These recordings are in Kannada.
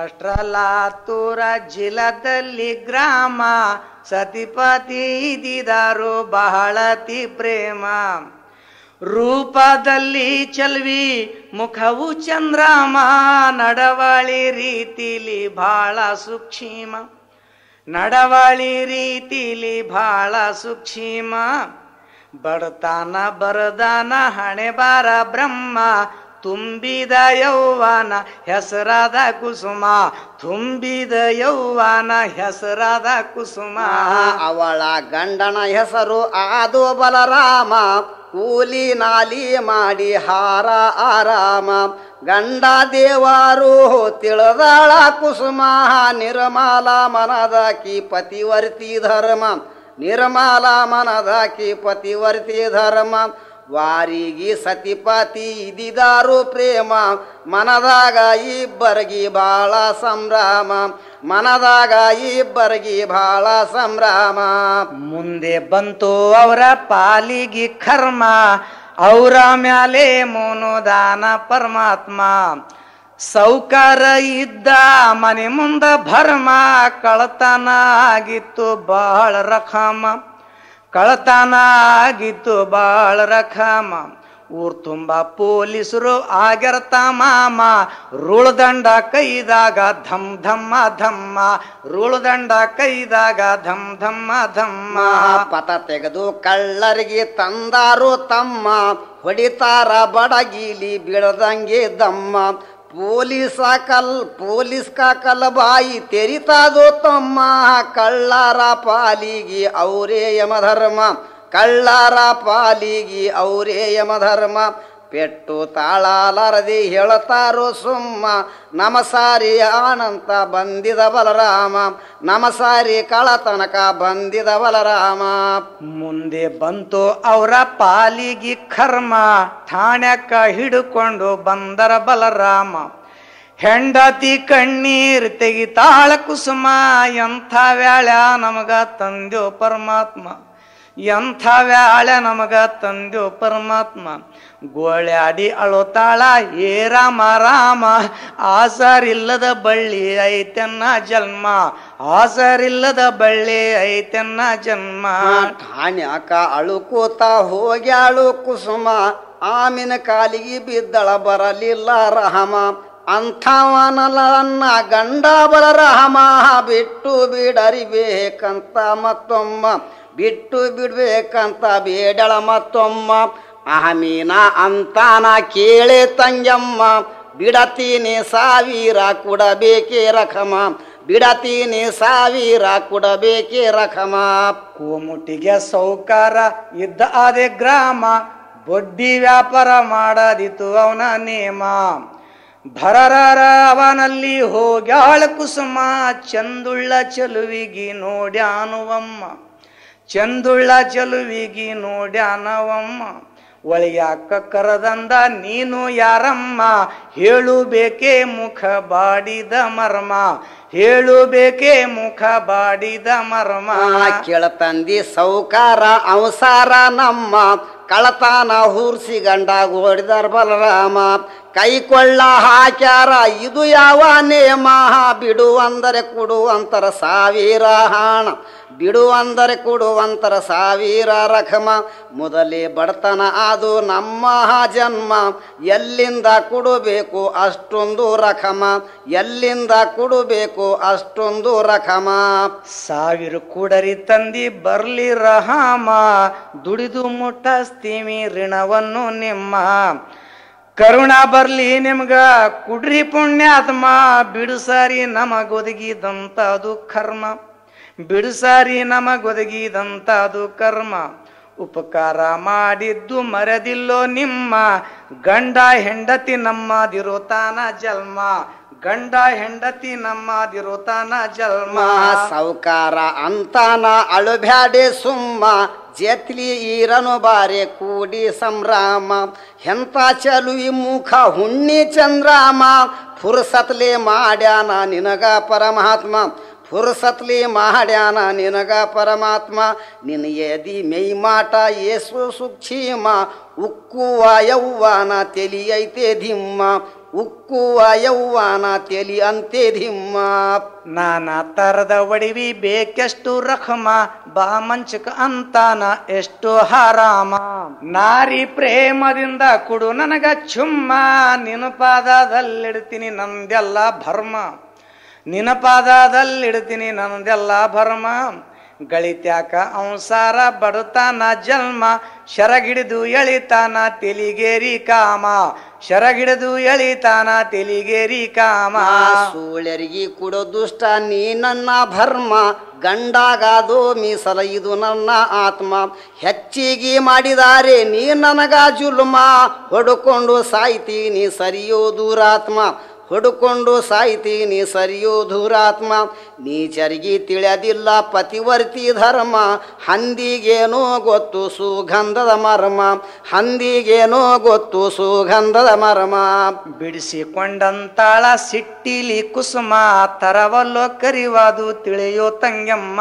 ರಾಷ್ಟ್ರ ಲಾತೂರ ಜಿಲ್ಲದಲ್ಲಿ ಗ್ರಾಮ ಸತಿಪತಿ ಇದಿದಾರು ಬಹಳತಿ ಪ್ರೇಮ ರೂಪದಲ್ಲಿ ಚಲ್ವಿ ಮುಖವು ಚಂದ್ರಾಮ ನಡವಳಿ ರೀತಿಲಿ ಬಹಳ ಸೂಕ್ಷ್ಮ ನಡವಳಿ ರೀತಿಲಿ ಬಹಳ ಸೂಕ್ಷ್ಮ ಬಡತಾನ ಬರದಾನ ಹಣೆ ಬಾರ ಬ್ರಹ್ಮ ತುಂಬಿದ ಯೌವನ ಹೆಸರಾದ ಕುಸುಮ ತುಂಬಿದ ಯೌವನ ಹೆಸರಾದ ಕುಸುಮ ಅವಳ ಗಂಡನ ಹೆಸರು ಆದು ಬಲರಾಮ ಕೂಲಿ ನಾಲಿ ಮಾಡಿ ಹಾರ ಆರಾಮ ಗಂಡ ದೇವಾರು ತಿಳಿದಾಳ ಕುಸುಮ ನಿರ್ಮಲ ಮನದಾಕಿ ಪತಿವರ್ತಿ ಧರ್ಮ ನಿರ್ಮಲ ಮನದಾಕಿ ಪತಿವರ್ತಿ ಧರ್ಮ ವಾರಿಗೆ ಸತಿಪತಿ ಇದಿದಾರು ಪ್ರೇಮ ಮನದಾಗ ಇಬ್ಬರಿಗೆ ಬಾಳ ಸಂಭ್ರಮ ಮನದಾಗ ಇಬ್ಬರಿಗೆ ಬಾಳ ಸಂಭ್ರಮ ಮುಂದೆ ಬಂತು ಅವರ ಪಾಲಿಗೆ ಕರ್ಮ ಅವರ ಮ್ಯಾಲೆ ಮೋನುದಾನ ಪರಮಾತ್ಮ ಸೌಕಾರ ಇದ್ದ ಮನೆ ಮುಂದ ಭರ್ಮ ಕಳತನ ಆಗಿತ್ತು ಬಹಳ ರಖಮ ಕಳತನ ಆಗಿತ್ತು ಬಹಳ ರಖಮ ಊರ್ ತುಂಬ ಪೊಲೀಸರು ಆಗ್ಯರ್ತ ಮಾಮ ರುಳದಂಡ ಕೈದಾಗ ಧಮ್ ಧಮ್ಮ ಧಮ್ಮ ರುಳದಂಡ ಕೈದಾಗ ಧಮ್ ಧಮ್ಮ ಧಮ್ಮ ಪತ ತೆಗೆದು ಕಳ್ಳರಿಗೆ ತಂದಾರು ತಮ್ಮ ಹೊಡಿತಾರ ಬಡಗಿಲಿ ಬೀಳದಂಗೆ ದಮ್ಮ ಪೊಲೀಸ ಕಲ್ ಪೊಲೀಸ್ ಕಲ್ ಬಾಯಿ ತೆರಿತಾದು ತಮ್ಮ ಕಳ್ಳರ ಪಾಲಿಗೆ ಅವರೇ ಯಮಧರ್ಮ ಕಳ್ಳರ ಪಾಲಿಗೆ ಅವರೇ ಯಮಧರ್ಮ ಪೆಟ್ಟು ತಾಳಾಲರದಿ ಹೇಳತಾರೋ ಸುಮ್ಮ ನಮಸಾರಿ ಆನಂತ ಬಂದಿದ ಬಲರಾಮ ನಮಸಾರಿ ಕಳತನಕ ಬಂದಿದ ಬಲರಾಮ ಮುಂದೆ ಬಂತು ಅವರ ಪಾಲಿಗೆ ಕರ್ಮ ಠಾಣ್ಯಕ್ಕ ಹಿಡ್ಕೊಂಡು ಬಂದರ ಬಲರಾಮ ಹೆಂಡತಿ ಕಣ್ಣೀರ್ ತೆಗಿತಾಳ ಕುಸುಮ ಎಂಥ ವ್ಯಾಳ ನಮಗ ತಂದ್ಯೋ ಪರಮಾತ್ಮ ಎಂಥ ವ್ಯಾಳ ನಮಗ ತಂದ್ಯೋ ಪರಮಾತ್ಮ ಗೋಳ್ಯಾಡಿ ಅಳೋತಾಳ ಏ ರಾಮ ರಾಮ ಆಸರಿಲ್ಲದ ಬಳ್ಳಿ ಐತೆನ್ನ ಜನ್ಮ ಆಸರಿಲ್ಲದ ಬಳ್ಳಿ ಐತೆನ್ನ ಜನ್ಮ ಠಾಣ್ಯಾಕ ಅಳುಕೂತ ಹೋಗ್ಯಾಳು ಕುಸುಮ ಆಮಿನ ಕಾಲಿಗೆ ಬಿದ್ದಳ ಬರಲಿಲ್ಲ ರಹಮ ಅಂಥವನಲ್ಲ ನನ್ನ ಗಂಡ ಬಲರಹಮ ಬಿಟ್ಟು ಬಿಡರಿಬೇಕಂತ ಮತ್ತೊಮ್ಮ ಬಿಟ್ಟು ಬಿಡ್ಬೇಕಂತ ಬೇಡಳ ಮತ್ತೊಮ್ಮ ಆಮೀನ ಅಂತಾನ ಕೇಳೆ ತಂಜಮ್ಮ ಬಿಡತೀನಿ ಸಾವಿರ ಕೊಡಬೇಕೇ ರಖಮ ಬಿಡತೀನಿ ಸಾವಿರ ಕೊಡಬೇಕೇ ರಖಮ ಕೋಮುಟಿಗೆ ಸೌಕಾರ ಇದ್ದ ಅದೇ ಗ್ರಾಮ ಬಡ್ಡಿ ವ್ಯಾಪಾರ ಮಾಡದಿತ್ತು ಅವನ ನೇಮ ಭರರರ ಅವನಲ್ಲಿ ಹೋಗ್ಯಾಳ ಕುಸುಮ ಚಂದುಳ್ಳ ಚಲುವಿಗಿ ನೋಡ್ಯಾನುವಮ್ಮ ಚಂದುಳ್ಳ ಚಲುವಿಗಿ ನೋಡ್ಯಾನವಮ್ಮ ಒಳಿಯಾಕ ಕರದಂದ ನೀನು ಯಾರಮ್ಮ ಹೇಳು ಬೇಕೇ ಮುಖ ಬಾಡಿದ ಮರ್ಮ ಹೇಳು ಬೇಕೇ ಮುಖ ಬಾಡಿದ ಮರ್ಮ ಕೇಳತಂದಿ ಸೌಕಾರ ಅವಸಾರ ನಮ್ಮ ಕಳತಾನ ಹೂರ್ಸಿ ಗಂಡ ಓಡಿದಾರ ಬಲರಾಮ ಕೈಕೊಳ್ಳ ಹಾಕ್ಯಾರ ಇದು ಯಾವ ನೇಮ ಬಿಡುವಂದರೆ ಕೊಡುವಂತರ ಸಾವಿರ ಹಾಣ ಬಿಡುವಂದರೆ ಕೊಡುವಂತರ ಸಾವಿರ ರಖಮ ಮೊದಲೇ ಬಡತನ ಅದು ನಮ್ಮ ಜನ್ಮ ಎಲ್ಲಿಂದ ಕೊಡಬೇಕು ಅಷ್ಟೊಂದು ರಖಮ ಎಲ್ಲಿಂದ ಕೊಡಬೇಕು ಅಷ್ಟೊಂದು ರಖಮ ಸಾವಿರ ಕೂಡರಿ ತಂದಿ ಬರ್ಲಿ ರಹಾಮ ದುಡಿದು ಮುಟ್ಟಿಸ್ತೀವಿ ಋಣವನ್ನು ನಿಮ್ಮ ಕರುಣ ಬರ್ಲಿ ನಿಮ್ಗ ಕುಡ್ರಿ ಪುಣ್ಯಾತ್ಮ ಬಿಡುಸಾರಿ ನಮಗೊದಗಿದಂತದು ಕರ್ಮ ಬಿಡುಸಾರಿ ನಮಗೊದಗಿದಂತದು ಕರ್ಮ ಉಪಕಾರ ಮಾಡಿದ್ದು ಮರೆದಿಲ್ಲೋ ನಿಮ್ಮ ಗಂಡ ಹೆಂಡತಿ ನಮ್ಮದಿರುತ್ತಾನ ಜನ್ಮ ಗಂಡ ಹೆಂಡತಿ ನಮ್ಮದಿರುತ್ತಾನ ಜನ್ಮ ಸೌಕಾರ ಅಂತಾನ ಅಳುಬ್ಯಾಡೆ ಸುಮ್ಮ ಜೇತ್ಲಿ ಈರನು ಬಾರೆ ಕೂಡಿ ಸಂಭ್ರಮ ಎಂತ ಚಲುವಿ ಮುಖ ಹುಣ್ಣಿ ಚಂದ್ರಾಮ ಫುರ್ಸತ್ಲೆ ಮಾಡ್ಯಾನ ನಿನಗ ಪರಮಾತ್ಮ ಫುರ್ಸತ್ಲಿ ಮಾಡ್ಯಾನ ನಿನಗ ಪರಮಾತ್ಮ ನಿನ ಎದಿ ಮೈಮಾಟ ಏಸು ಸುಕ್ಷೀಮ ಉಕ್ಕುವ ಯೌವನ ತೆಲಿಯೈತೆ ಧಿಮ್ಮ ಉಕ್ಕುವ ಯೌವಾನ ತೆಲಿ ಅಂತೆ ಧಿಮ್ಮ ನಾನಾ ತರದ ಒಡಿವಿ ಬೇಕೆಷ್ಟು ರಖಮ ಬಾ ಮಂಚಕ ಅಂತಾನ ಎಷ್ಟು ಹಾರಾಮ ನಾರಿ ಪ್ರೇಮದಿಂದ ಕುಡು ನನಗ ಚುಮ್ಮ ನಿನ್ನ ಪಾದದಲ್ಲಿಡ್ತೀನಿ ನಂದೆಲ್ಲ ಭರ್ಮ ನಿನ್ನ ಪಾದದಲ್ಲಿಡ್ತೀನಿ ನಂದೆಲ್ಲ ಭರ್ಮ ಗಳಿತ್ಯಾಕ ಅಂಸಾರ ಬಡತಾನ ಜನ್ಮ ಶರಗಿಡಿದು ಎಳಿತಾನ ತೆಲಿಗೇರಿ ಕಾಮ ಶರಗಿಡಿದು ಎಳಿತಾನ ತೆಲಿಗೇರಿ ಕಾಮ ಸೂಳ್ಯರಿಗೆ ಕೊಡೋ ದುಷ್ಟ ನೀ ನನ್ನ ಭರ್ಮ ಗಂಡಾಗಾದೋ ಮೀಸಲ ಇದು ನನ್ನ ಆತ್ಮ ಹೆಚ್ಚಿಗೆ ಮಾಡಿದಾರೆ ನೀ ನನಗ ಜುಲ್ಮ ಹೊಡ್ಕೊಂಡು ಸಾಯ್ತೀನಿ ಸರಿಯೋ ದೂರಾತ್ಮ ಹೊಡ್ಕೊಂಡು ಸಾಯ್ತೀನಿ ಸರಿಯೋ ಧೂರಾತ್ಮ ನೀಚರಿಗೆ ತಿಳಿಯದಿಲ್ಲ ಪತಿವರ್ತಿ ಧರ್ಮ ಹಂದಿಗೇನೋ ಗೊತ್ತು ಸುಗಂಧದ ಮರ್ಮ ಹಂದಿಗೇನೋ ಗೊತ್ತು ಸುಗಂಧದ ಮರ್ಮ ಬಿಡಿಸಿಕೊಂಡಂತಾಳ ಸಿಟ್ಟಿಲಿ ಕುಸುಮ ತರವಲ್ಲೋ ಕರಿವಾದು ತಿಳಿಯೋ ತಂಗಮ್ಮ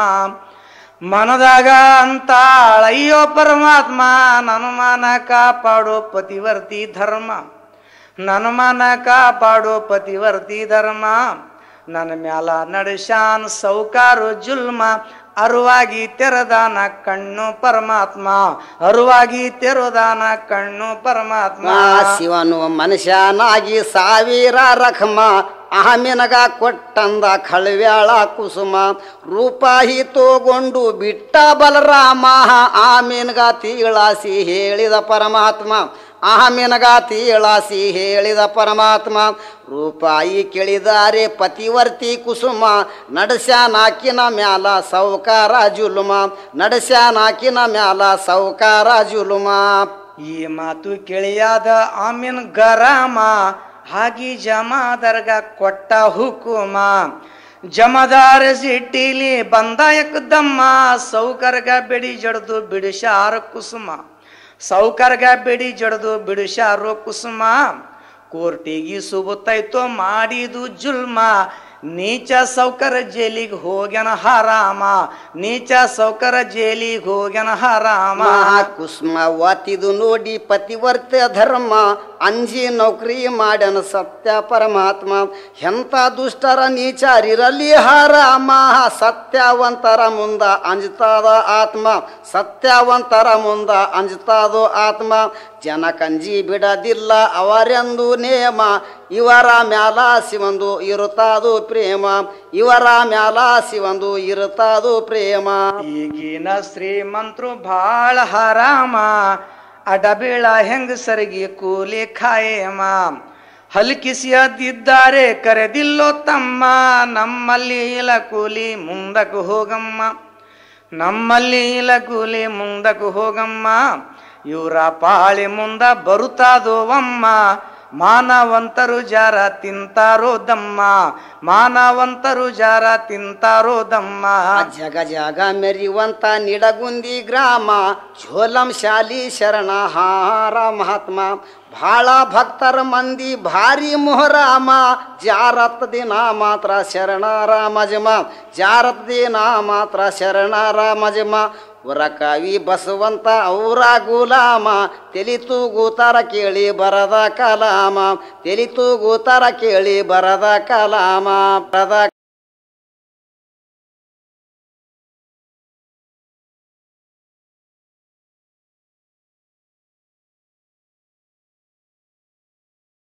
ಮನದಾಗ ಅಂತಾಳ ಅಯ್ಯೋ ಪರಮಾತ್ಮ ನನ್ನ ಮಾನ ಕಾಪಾಡೋ ಪತಿವರ್ತಿ ಧರ್ಮ ನನ್ನ ಮಾನ ಕಾಪಾಡೋ ಪತಿವರ್ತಿ ಧರ್ಮ ನನ್ನ ಮ್ಯಾಲ ನಡಶಾನ್ ಸೌಕಾರು ಜುಲ್ಮ ಅರುವಾಗಿ ತೆರದಾನ ಕಣ್ಣು ಪರಮಾತ್ಮ ಅರುವಾಗಿ ತೆರದಾನ ಕಣ್ಣು ಪರಮಾತ್ಮ ಆ ಶಿವನು ಮನುಷ್ಯನಾಗಿ ಸಾವಿರ ರಖಮ ಆಮಿನಗ ಕೊಟ್ಟಂದ ಖಳ್ವ್ಯಾಳ ಕುಸುಮ ರೂಪಾಯಿ ತೋಗೊಂಡು ಬಿಟ್ಟ ಬಲರಾಮ ಆಮಿನಗ ತೀಳಾಸಿ ಹೇಳಿದ ಪರಮಾತ್ಮ ಆಮಿನಗ ತೀಳಾಸಿ ಹೇಳಿದ ಪರಮಾತ್ಮ ರೂಪಾಯಿ ಕೇಳಿದಾರೆ ಪತಿವರ್ತಿ ಕುಸುಮ ನಡಸ್ಯಾನಾಕಿನ ಮ್ಯಾಲ ಸೌಕಾರ ಜುಲುಮ ನಡಸ್ಯಾನಾಕಿನ ಮ್ಯಾಲ ಸೌಕಾರ ಜುಲುಮ ಈ ಮಾತು ಕೇಳಿಯಾದ ಆಮಿನ್ ಗರಾಮ ಹಾಗಿ ಜಮಾದರ್ಗ ಕೊಟ್ಟ ಹುಕುಮ ಜಮದಾರ ಸಿಟ್ಟಿಲಿ ಬಂದ ದಮ್ಮ ಸೌಕರ್ಗ ಬೆಡಿ ಜಡ್ದು ಬಿಡಿಸಾರ ಕುಸುಮ ಸೌಕರ್ಗ ಬೆಡಿ ಜಡ್ದು ಬಿಡಿಸಾರು ಕುಸುಮ ಕೋರ್ಟಿಗೆ ಸುಬುತ್ತೈತೋ ಮಾಡಿದು ಜುಲ್ಮ ನೀಚ ಸೌಕರ ಜೈಲಿಗೆ ಹೋಗ್ಯನ ಹರಾಮ ನೀಚ ಸೌಕರ ಜೈಲಿಗೆ ಹೋಗ್ಯನ ಹರಾಮ ಕುಸುಮ ವಾತಿದು ನೋಡಿ ಪತಿವರ್ತ ಧರ್ಮ ಅಂಜಿ ನೌಕರಿ ಮಾಡ್ಯನ ಸತ್ಯ ಪರಮಾತ್ಮ ಎಂಥ ದುಷ್ಟರ ನೀಚಾರಿರಲಿ ಹರಾಮ ಸತ್ಯವಂತರ ಮುಂದ ಅಂಜತಾದ ಆತ್ಮ ಸತ್ಯವಂತರ ಮುಂದ ಅಂಜತಾದೋ ಆತ್ಮ ಜನ ಕಂಜಿ ಬಿಡದಿಲ್ಲ ಅವರೆಂದು ನೇಮ ಇವರ ಮ್ಯಾಲ ಶಿವಂದು ಇರುತ್ತಾದು ಪ್ರೇಮ ಇವರ ಮ್ಯಾಲ ಶಿವಂದು ಇರುತ್ತಾದು ಪ್ರೇಮ ಈಗಿನ ಶ್ರೀಮಂತರು ಭಾಳ ಹರಾಮ ಅಡಬೇಳ ಹೆಂಗಸರಿಗೆ ಕೂಲಿ ಖಾಯಮ ಹಲ್ಕಿಸಿಯದಿದ್ದಾರೆ ಕರೆದಿಲ್ಲೋ ತಮ್ಮ ನಮ್ಮಲ್ಲಿ ಇಲ್ಲ ಕೂಲಿ ಮುಂದಕ್ಕೆ ಹೋಗಮ್ಮ ನಮ್ಮಲ್ಲಿ ಇಲ್ಲ ಕೂಲಿ ಮುಂದಕ್ಕೆ ಹೋಗಮ್ಮ ಇವರ ಪಾಳಿ ಮುಂದ ಬರುತ್ತಾದೋ ಅಮ್ಮ ಮಾನವಂತರು ಜಾರ ತಿಂತಾರೋ ದಮ್ಮ ಮಾನವಂತರು ಜಾರ ತಿಂತಾರೋ ದಮ್ಮ ಜಗ ಜಗ ಮೆರಿಯುವಂತ ನಿಡಗುಂದಿ ಗ್ರಾಮ ಝೋಲಂ ಶಾಲಿ ಶರಣ ಹಾರ ಮಹಾತ್ಮ ಭಾಳ ಭಕ್ತರ ಮಂದಿ ಭಾರಿ ಮೊಹರಾಮ ಜಾರತ್ ದಿನ ಮಾತ್ರ ಶರಣ ರಾಮಜಮ ಜಾರತ್ ದಿನ ಮಾತ್ರ ಶರಣ ರಾಮಜಮ ಉರ ಕವಿ ಬಸವಂತ ಔರ ಗುಲಾಮ ತೆಲಿತು ಗೂತಾರ ಕೇಳಿ ಬರದ ಕಲಾಮ ತೆಲಿತು ಗೂತಾರ ಕೇಳಿ ಬರದ ಕಲಾಮ ಬರದ